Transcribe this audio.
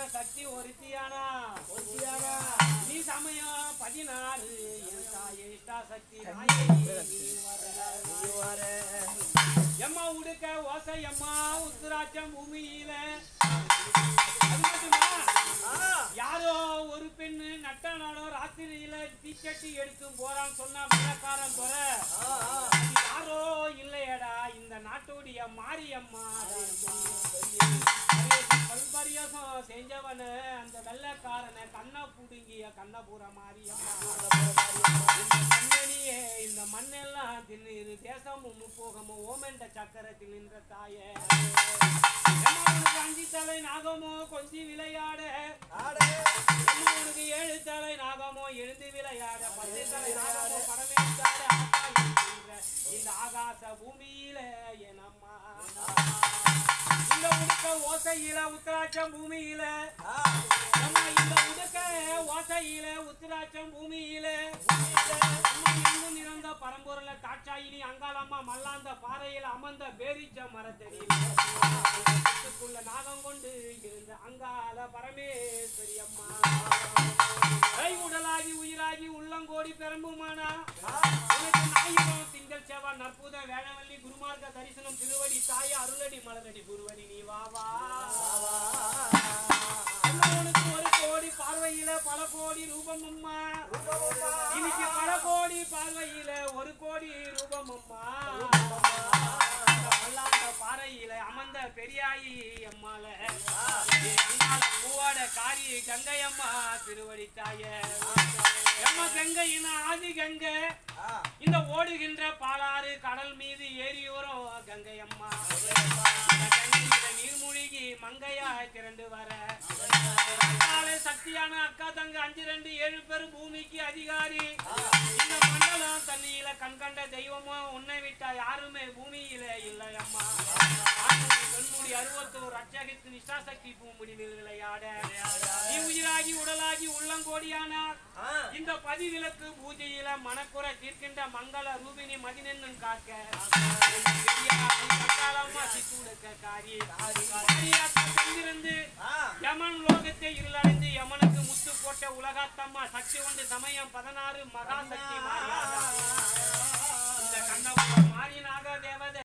சக்தி ஒருத்தியானா ஒருத்தியானா? நீ சமயம் பதினாறு என் தாயே இஷ்டா சக்தி நாயகி நீ வர. நீ வர. எம்மா உடுக்க ஓசை எம்மா உத்துராட்சம் பூமியில அது மட்டுமா ஆ, யாரோ ஒரு பெண்ணு நட்ட நாடோ ராத்திரியில தீச்சட்டி எடுத்து போறான்னு சொன்னா விளக்காரன் துற ஆ, ஆ. யாரோ இல்லையடா இந்த நாட்டுடைய மாரியம்மா பல்பரியாசம் செஞ்சவன அந்த வெள்ளைக்காரனை கண்ணை புடுங்கிய கண்ணபுர மாரியம்மா இந்த மண்ணனியே இந்த மண்ணெல்லாம் தின்னு தேசமும் முப்போகமும் ஓமெண்ட சக்கரத்தில் நின்ற தாயே எம்மா உனக்கு அஞ்சு தலை நாகமோ கொஞ்சி விளையாட ஆடு. எம்மா உனக்கு ஏழு தலை நாகமோ எழுந்து விளையாட பத்து தலை நாகமோ படமேற்றாட ஆத்தா இருக்கின்ற இந்த ஆகாச பூமியில என் அம்மா இந்த உடுக்க ஓசையில உத்தராட்சம் பூமியில ஆ, அம்மா இந்த உடுக்க ஓசையில உத்தராட்சம் பூமியில அம்மா எங்கும் நிறந்த பரம்பொருள தாட்சாயினி அங்காளம்மா மல்லாந்த பாறையில அமர்ந்த பேரிச்ச மரத்தடியில வீட்டுக்குள்ள நாகம் கொண்டு இருந்த அங்காள பரமேஸ்வரி அம்மா கை உடலாகி உயிராகி உள்ளங்கோடி பெரும்புமானா உனக்கு ஞாயிறும் திங்கள் செவ்வாய் நற்புத வேளவல்லி குருமார்க்க தரிசனம் திருவடி தாய அருளடி மலரடி குருவடி நீ வா வா உனக்கு ஒரு கோடி பார்வையில பல கோடி ரூபம் அம்மா இன்னைக்கு பல கோடி பார்வையில ஒரு கோடி ரூபம் அம்மா இந்த மல்லாந்த பாறையில அமர்ந்த பெரியாயி அம்மால அங்காள பூவாட காரி கங்கை அம்மா திருவடி தாய எம்ம கங்கையின ஆதி கங்கை ஆ. இந்த ஓடுகின்ற பாலாறு கடல் மீது ஏரியோரம் கங்கை அம்மா இந்த கங்கையில நீர்மூழ்கி மங்கையா திரண்டு வர அக்கால சக்தியான அக்கா தங்க அஞ்சு ரெண்டு ஏழு பேர் பூமிக்கு அதிகாரி இந்த மண்டலம் தண்ணியில கண்கண்ட தெய்வமோ உன்னை விட்டா யாருமே பூமியில இல்லை அம்மா ஆண்முடி, பெண்முடி அறுபத்தோரு ரட்சகித்து நிஷாசக்தி பூமுடிவில் விளையாட நீ உயிராகி உடலாகி உள்ளங்கோடியானார் ஆ. இந்த பதிவிலக்கு பூஜையில மனக்குறை தீர்க்கின்ற மங்கள ரூபினி மதினென்னன் காக்க கட்டாளம்மா சித்துடுக்க காரி காரியாத்த சென்றிருந்து ஆ. யமன் லோகத்தை இருளடைந்து யமனுக்கு முத்து போட்ட உலகாத்தம்மா சக்தி கொண்டு சமயம் பதினாறு மகா சக்தி மாறியாதா இந்த கண்ணபுரம் மாறினாக தேவதை